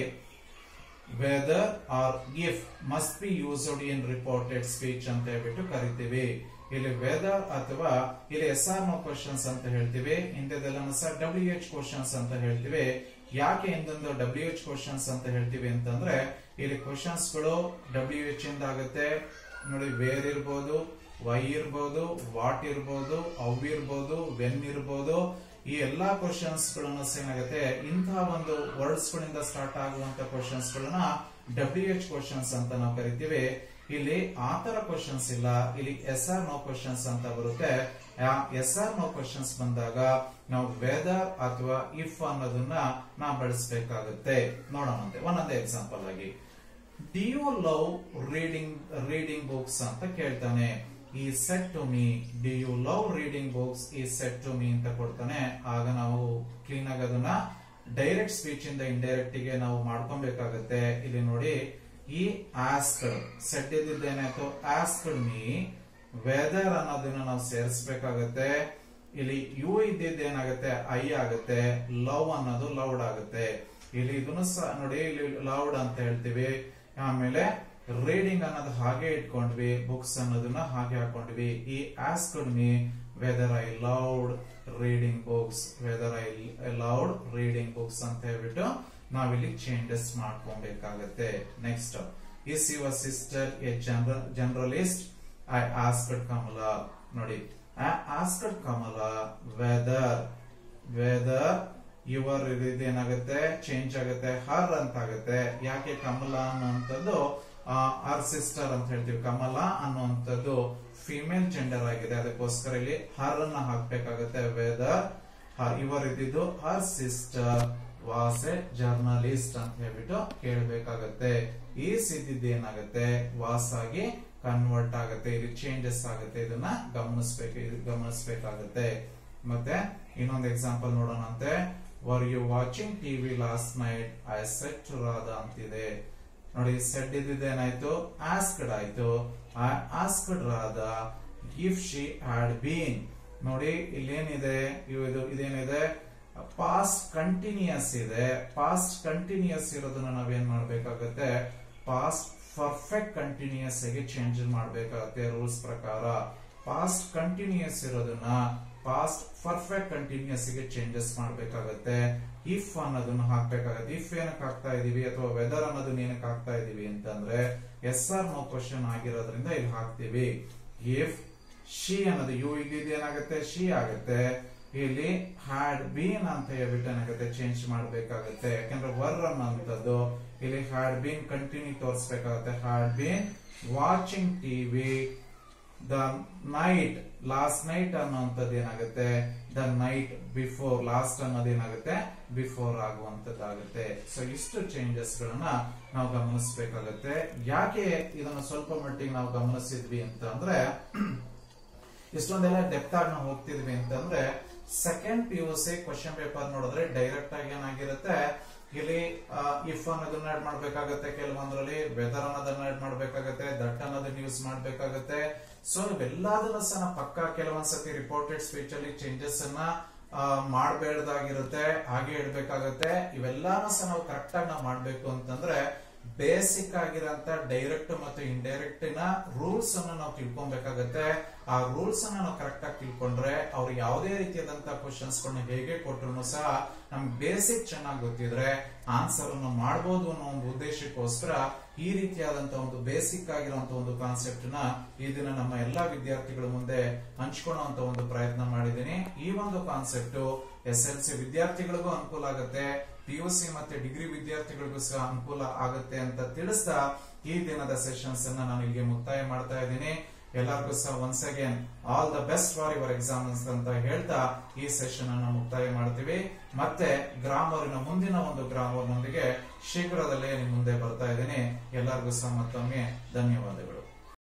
whether or if must be used in reported speech ಅಂತ ಹೇಳ್ಬಿಟ್ಟು ಕರಿತೀವಿ ಇಲ್ಲಿ ವೆದರ್ ಅಥವಾ ಇಲ್ಲಿ ಎಸ್ ಆರ್ ನೋ ಕ್ವಶನ್ಸ್ ಅಂತ ಹೇಳ್ತೀವಿ ಇಂಥದೆಲ್ಲ ಸಹ ಡಬ್ಲ್ಯೂ ಎಚ್ ಕ್ವಶನ್ಸ್ ಅಂತ ಹೇಳ್ತೀವಿ ಯಾಕೆ ಇಂದೊಂದು ಡಬ್ಲ್ಯೂ ಎಚ್ ಕ್ವಶನ್ಸ್ ಅಂತ ಹೇಳ್ತೀವಿ ಅಂತಂದ್ರೆ ಇಲ್ಲಿ ಕ್ವಶನ್ಸ್ ಗಳು ಡಬ್ಲ್ಯೂ ಎಚ್ ಇಂದ ಆಗುತ್ತೆ ನೋಡಿ ವೇರ್ ಇರ್ಬೋದು ವೈ ಇರ್ಬೋದು ವಾಟ್ ಇರ್ಬೋದು ಅವ್ ಇರ್ಬೋದು ವೆನ್ ಇರ್ಬೋದು ಈ ಎಲ್ಲಾ ಕ್ವಶನ್ಸ್ ಗಳನ್ನ ಏನಾಗುತ್ತೆ ಇಂತಹ ಒಂದು ವರ್ಡ್ಸ್ ಗಳಿಂದ ಸ್ಟಾರ್ಟ್ ಆಗುವಂತ ಕ್ವಶನ್ಸ್ ಗಳನ್ನ ಡಬ್ಲ್ಯೂ ಎಚ್ ಕ್ವಶನ್ಸ್ ಅಂತ ನಾವು ಕರಿತೀವಿ ಇಲ್ಲಿ ಆತರ ಕ್ವಶನ್ಸ್ ಇಲ್ಲ ಇಲ್ಲಿ ಎಸ್ ಆರ್ ನೋ ಕ್ವಶನ್ಸ್ ಅಂತ ಬರುತ್ತೆ ಎಸ್ ಆರ್ ನೋ ಕ್ವಶನ್ಸ್ ಬಂದಾಗ ನಾವು ವೆದರ್ ಅಥವಾ ಇಫ್ ಅನ್ನೋದನ್ನ ನಾವು ಬಳಸಬೇಕಾಗುತ್ತೆ ನೋಡೋಣಂತೆ ಒಂದೊಂದೇ ಎಕ್ಸಾಂಪಲ್ ಆಗಿ do you love reading reading books ಅಂತ ಕೇಳ್ತಾನೆ he said to me do you love reading books he said to me ಅಂತ ಕೊಡ್ತಾನೆ ಆಗ ನಾವು ಕ್ಲೀನ್ ಆಗಿ ಅದನ್ನ ಡೈರೆಕ್ಟ್ ಸ್ಪೀಚ್ ಇಂದ ಇಂಡೈರೆಕ್ಟ್ ಗೆ ನಾವು ಮಾಡ್ಕೊಬೇಕಾಗತ್ತೆ ಇಲ್ಲಿ ನೋಡಿ ಈ ಆಸ್ಕ್ಡ್ ಸೆಟ್ ಇದ್ದೇನಾಯ್ತು ಆಸ್ಕ್ಡ್ ಮೀ ವೆದರ್ ಅನ್ನೋದನ್ನ ನಾವು ಸೇರಿಸಬೇಕಾಗತ್ತೆ ಇಲ್ಲಿ ಯು ಇದ್ದಿದ್ದೇನಾಗುತ್ತೆ ಐ ಆಗುತ್ತೆ ಲವ್ ಅನ್ನೋದು ಲೌಡ್ ಆಗುತ್ತೆ ಇಲ್ಲಿ ಇದನ್ನು ಸಹ ನೋಡಿ ಇಲ್ಲಿ ಲೌಡ್ ಅಂತ ಹೇಳ್ತೀವಿ ಆಮೇಲೆ ರೀಡಿಂಗ್ ಅನ್ನೋದು ಹಾಗೆ ಇಟ್ಕೊಂಡ್ವಿ ಬುಕ್ಸ್ ಅನ್ನೋದನ್ನ ಹಾಗೆ ಹಾಕೊಂಡ್ವಿ he asked me whether I loved reading books whether I loved reading books ಅಂತ ಹೇಳ್ಬಿಟ್ಟು ನಾವಿಲ್ಲಿ ಚೇಂಜಸ್ ಮಾಡ್ಕೊಬೇಕಾಗತ್ತೆ next is your sister a general journalist I asked Kamala ನೋಡಿ I asked Kamala whether whether your ಇದೇನಾಗುತ್ತೆ ಚೇಂಜ್ ಆಗುತ್ತೆ ಹರ್ ಅಂತ ಆಗುತ್ತೆ ಯಾಕೆ ಕಮಲಾ ಅನ್ನುವಂಥದ್ದು ಆರ್ ಸಿಸ್ಟರ್ ಅಂತ ಹೇಳ್ತೀವಿ ಕಮಲಾ ಅನ್ನುವಂಥದ್ದು ಫಿಮೇಲ್ ಜೆಂಡರ್ ಆಗಿದೆ ಅದಕ್ಕೋಸ್ಕರ ಇಲ್ಲಿ ಹರ್ ಅನ್ನ ಹಾಕ್ಬೇಕಾಗುತ್ತೆ ವೆದರ್ ಇವರ್ ಇದ್ದಿದ್ದು her sister was a journalist ಅಂತ ಹೇಳ್ಬಿಟ್ಟು ಕೇಳಬೇಕಾಗತ್ತೆ ಈ ಸಿದ್ದಿದ್ದು ಏನಾಗುತ್ತೆ ವಾಸ್ ಆಗಿ ಕನ್ವರ್ಟ್ ಆಗುತ್ತೆ ಇದು ಚೇಂಜಸ್ ಆಗುತ್ತೆ ಇದನ್ನ ಗಮನಿಸ್ಬೇಕು ಇದು ಗಮನಿಸ್ಬೇಕಾಗತ್ತೆ ಮತ್ತೆ ಇನ್ನೊಂದು ಎಕ್ಸಾಂಪಲ್ ನೋಡೋಣಂತೆ were you watching TV last night I said Radha ಅಂತಿದೆ ನೋಡಿ ಸೆಡ್ ಇದ್ದೇನಾಯ್ತು ಆಸ್ಕ್ಡ್ ಆಯ್ತು I asked Radha if she had been ನೋಡಿ ಇಲ್ಲೇನಿದೆ ಇದು ಇದೇನಿದೆ ಪಾಸ್ಟ್ ಕಂಟಿನ್ಯೂಸ್ ಇದೆ ಪಾಸ್ಟ್ ಕಂಟಿನ್ಯೂಸ್ ಇರೋದನ್ನ ನಾವೇನ್ ಮಾಡ್ಬೇಕಾಗತ್ತೆ ಪಾಸ್ಟ್ ಪರ್ಫೆಕ್ಟ್ ಕಂಟಿನ್ಯೂಸ್ ಆಗಿ ಚೇಂಜ್ ಮಾಡ್ಬೇಕಾಗತ್ತೆ ರೂಲ್ಸ್ ಪ್ರಕಾರ ಪಾಸ್ಟ್ ಕಂಟಿನ್ಯೂಸ್ ಇರೋದನ್ನ ಪಾಸ್ಟ್ ಪರ್ಫೆಕ್ಟ್ ಕಂಟಿನ್ಯೂಸ್ ಗೆ ಚೇಂಜಸ್ ಮಾಡ್ಬೇಕಾಗತ್ತೆ ಇಫ್ ಅನ್ನೋದನ್ನ ಹಾಕ್ಬೇಕಾಗತ್ತೆ ಇಫ್ ಏನಕ್ಕೆ ಹಾಕ್ತಾ ಇದೀವಿ ಅಥವಾ ವೆದರ್ ಅನ್ನೋದನ್ನ ಏನಕ್ಕೆ ಹಾಕ್ತಾ ಇದೀವಿ ಅಂತಂದ್ರೆ ಎಸ್ ಆರ್ ನೋ ಕ್ವಶನ್ ಆಗಿರೋದ್ರಿಂದ ಇಲ್ಲಿ ಹಾಕ್ತಿವಿ ಇಫ್ ಶಿ ಅನ್ನೋದು ಯು ಇದ್ದಿದ್ದು ಏನಾಗುತ್ತೆ ಶಿ ಆಗುತ್ತೆ ಇಲ್ಲಿ ಹ್ಯಾಡ್ ಬೀನ್ ಅಂತ ಹೇಳ್ಬಿಟ್ಟು ಏನಾಗುತ್ತೆ ಚೇಂಜ್ ಮಾಡ್ಬೇಕಾಗುತ್ತೆ ಯಾಕಂದ್ರೆ ವರ್ ಅನ್ನೋಂಥದ್ದು ಇಲ್ಲಿ ಹ್ಯಾಡ್ ಬೀನ್ ಕಂಟಿನ್ಯೂ ತೋರಿಸ್ಬೇಕಾಗುತ್ತೆ had been watching TV the night last night ಅನ್ನುವಂಥದ್ದು ಏನಾಗುತ್ತೆ ದ ನೈಟ್ ಬಿಫೋರ್ ಲಾಸ್ಟ್ ಅನ್ನೋದು ಏನಾಗುತ್ತೆ ಬಿಫೋರ್ ಆಗುವಂತದ್ದಾಗುತ್ತೆ ಸೊ ಇಷ್ಟು ಚೇಂಜಸ್ ಗಳನ್ನ ನಾವು ಗಮನಿಸಬೇಕಾಗುತ್ತೆ ಯಾಕೆ ಇದನ್ನ ಸ್ವಲ್ಪ ಮಟ್ಟಿಗೆ ನಾವು ಗಮನಿಸಿದ್ವಿ ಅಂತ ಅಂದ್ರೆ ಇಷ್ಟೊಂದೆಲ್ಲ ಡೆಪ್ತ್ ಆಗಿ ನಾವು ಹೋಗ್ತಿದ್ವಿ ಅಂತಂದ್ರೆ second P U C question paper ನೋಡಿದ್ರೆ ಡೈರೆಕ್ಟ್ ಆಗಿ ಏನಾಗಿರುತ್ತೆ ಇಲ್ಲಿ ಇಫ್ ಅನ್ನೋದನ್ನ ಆಡ್ ಮಾಡ್ಬೇಕಾಗತ್ತೆ ಕೆಲವೊಂದ್ರಲ್ಲಿ ವೆದರ್ ಅನ್ನೋದನ್ನ ಆಡ್ ಮಾಡ್ಬೇಕಾಗತ್ತೆ ದಟ್ ಅನ್ನೋದನ್ನ ಯೂಸ್ ಮಾಡ್ಬೇಕಾಗತ್ತೆ ಸೊ ಇವೆಲ್ಲದನ್ನ ಸಹ ನಾವು ಪಕ್ಕ ಕೆಲವೊಂದ್ಸತಿ ರಿಪೋರ್ಟೆಡ್ ಸ್ಪೀಚ್ ಅಲ್ಲಿ ಚೇಂಜಸ್ ಅನ್ನ ಮಾಡಬೇಡದಾಗಿರುತ್ತೆ ಹಾಗೆ ಇಡ್ಬೇಕಾಗತ್ತೆ ಇವೆಲ್ಲಾನು ಸಹ ನಾವು ಕರೆಕ್ಟ್ ಆಗಿ ನಾವು ಮಾಡ್ಬೇಕು ಅಂತಂದ್ರೆ ಬೇಸಿಕ್ ಆಗಿರೋಂತ ಡೈರೆಕ್ಟ್ ಮತ್ತು ಇಂಡೈರೆಕ್ಟ್ ನ ರೂಲ್ಸ್ ಅನ್ನು ನಾವು ತಿಳ್ಕೊಬೇಕಾಗತ್ತೆ ಆ ರೂಲ್ಸ್ ಅನ್ನ ನಾವು ಕರೆಕ್ಟ್ ಆಗಿ ತಿಳ್ಕೊಂಡ್ರೆ ಅವ್ರು ಯಾವುದೇ ರೀತಿಯಾದಂತ ಕ್ವಶನ್ಸ್ ಗಳನ್ನ ಹೇಗೆ ಕೊಟ್ಟರು ಸಹ ನಮ್ಗೆ ಬೇಸಿಕ್ ಚೆನ್ನಾಗಿ ಗೊತ್ತಿದ್ರೆ ಆನ್ಸರ್ ಅನ್ನು ಮಾಡಬಹುದು ಅನ್ನೋ ಒಂದು ಉದ್ದೇಶಕ್ಕೋಸ್ಕರ ಈ ರೀತಿಯಾದಂತಹ ಒಂದು ಬೇಸಿಕ್ ಆಗಿರುವಂತಹ ಒಂದು ಕಾನ್ಸೆಪ್ಟ್ ನ ಈ ದಿನ ನಮ್ಮ ಎಲ್ಲಾ ವಿದ್ಯಾರ್ಥಿಗಳ ಮುಂದೆ ಹಂಚ್ಕೊಳ್ಳುವಂತ ಒಂದು ಪ್ರಯತ್ನ ಮಾಡಿದ್ದೀನಿ ಈ ಒಂದು ಕಾನ್ಸೆಪ್ಟ್ ಎಸ್ ಎಲ್ ಸಿ ವಿದ್ಯಾರ್ಥಿಗಳಿಗೂ ಅನುಕೂಲ ಆಗುತ್ತೆ ಪಿ ಯು ಸಿ ಮತ್ತೆ ಡಿಗ್ರಿ ವಿದ್ಯಾರ್ಥಿಗಳಿಗೂ ಸಹ ಅನುಕೂಲ ಆಗುತ್ತೆ ಅಂತ ತಿಳಿಸ್ತಾ ಈ ದಿನದ ಸೆಷನ್ಸ್ ಅನ್ನ ನಾನು ಇಲ್ಲಿಗೆ ಮುಕ್ತಾಯ ಮಾಡ್ತಾ ಇದ್ದೀನಿ ಎಲ್ಲರಿಗೂ ಸಹ once again all the best for your exams ಅಂತ ಹೇಳ್ತಾ ಈ ಸೆಷನ್ ಅನ್ನು ಮುಕ್ತಾಯ ಮಾಡ್ತೀವಿ ಮತ್ತೆ ಗ್ರಾಮರಿನ ಮುಂದಿನ ಒಂದು ಗ್ರಾಮರ್ನೊಂದಿಗೆ ಶೀಘ್ರದಲ್ಲೇ ನಿಮ್ ಮುಂದೆ ಬರ್ತಾ ಇದ್ದೀನಿ ಎಲ್ಲರಿಗೂ ಸಹ ಮತ್ತೊಮ್ಮೆ ಧನ್ಯವಾದಗಳು